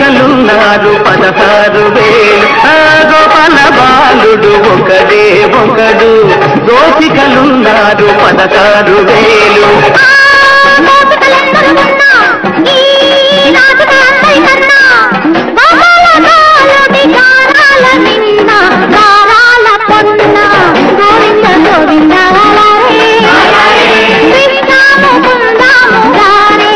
గోపికలున్నారు పదహారు వేలు ఆ గోపాల బాలుడు ఒకడే ఒకడు గోపికలున్నారు పదహారు వేలు గోపికలందరూ ఉన్నా ఈ నాటుక అందరికన్నా గోపాల బాలుడి గారాల నిన్న గారాల పొన్న గోవింద గోవింద కృష్ణ ముకుంద మురారే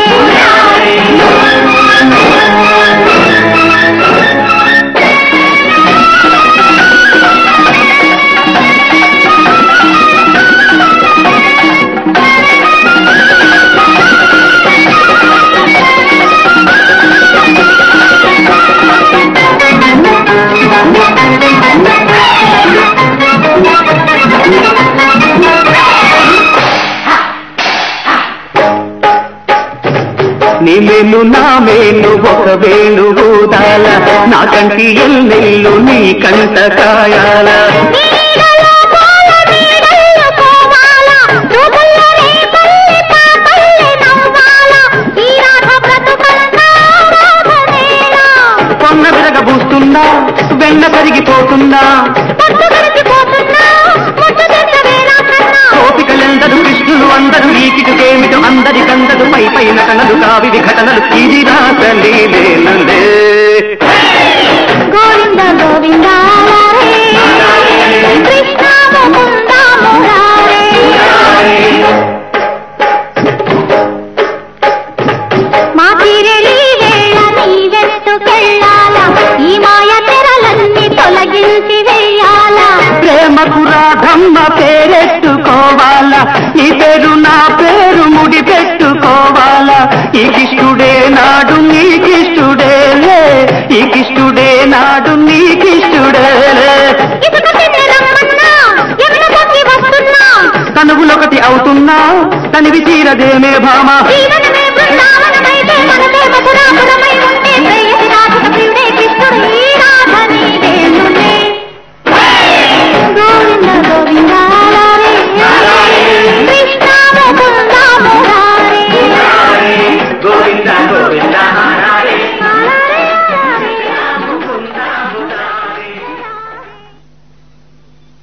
నీ మేలు నా మేలు ఒక వేణు ఊదాల నా కంటి ఎల్లెల్లు నీ కంట కాయాల నీడలో పూల నీడల్లో పోవాల రూపల్లో రేపల్లె పాపల్లె నవ్వాల ఈ రాధ బ్రతుకన్నా రాధనేలా కొన్న విరగబూస్తుందా వెన్న కరిగిపోతుందా పట్టు గడిచిపోతున్నా ముట్టు తెచ్చ వేళ కన్నా కోపికలెందరు కృష్ణులు అందరూ ఈకిటుకేమిటో అందరికందరు పై పై నటనలు కావిడి ఘటనలు ఇది రాసలీలేనులే గోవింద గోవింద కృష్ణ ముకుంద మురారే మా తీరెలి వేళ నీ వెతుకెళ్ళాల ఈ మాయ తెరలన్నీ తొలగించి వెయ్యాల ప్రేమకు రాధమ్మ పేరెట్టుకోవాలా నీ పేరు నా పేరు ముడి పెట్టుకోవాలా ఈ కిష్టుడే నాడు నీకిష్టుడేలే ఈ కిష్టుడే నాడు నీకిష్టుడేలే ఇసుక తిని రమ్మన్నా ఎన్నపోకి వస్తున్నా కనుగులొకటి అవుతున్నా తనివి తీరదేమే భామ ఈ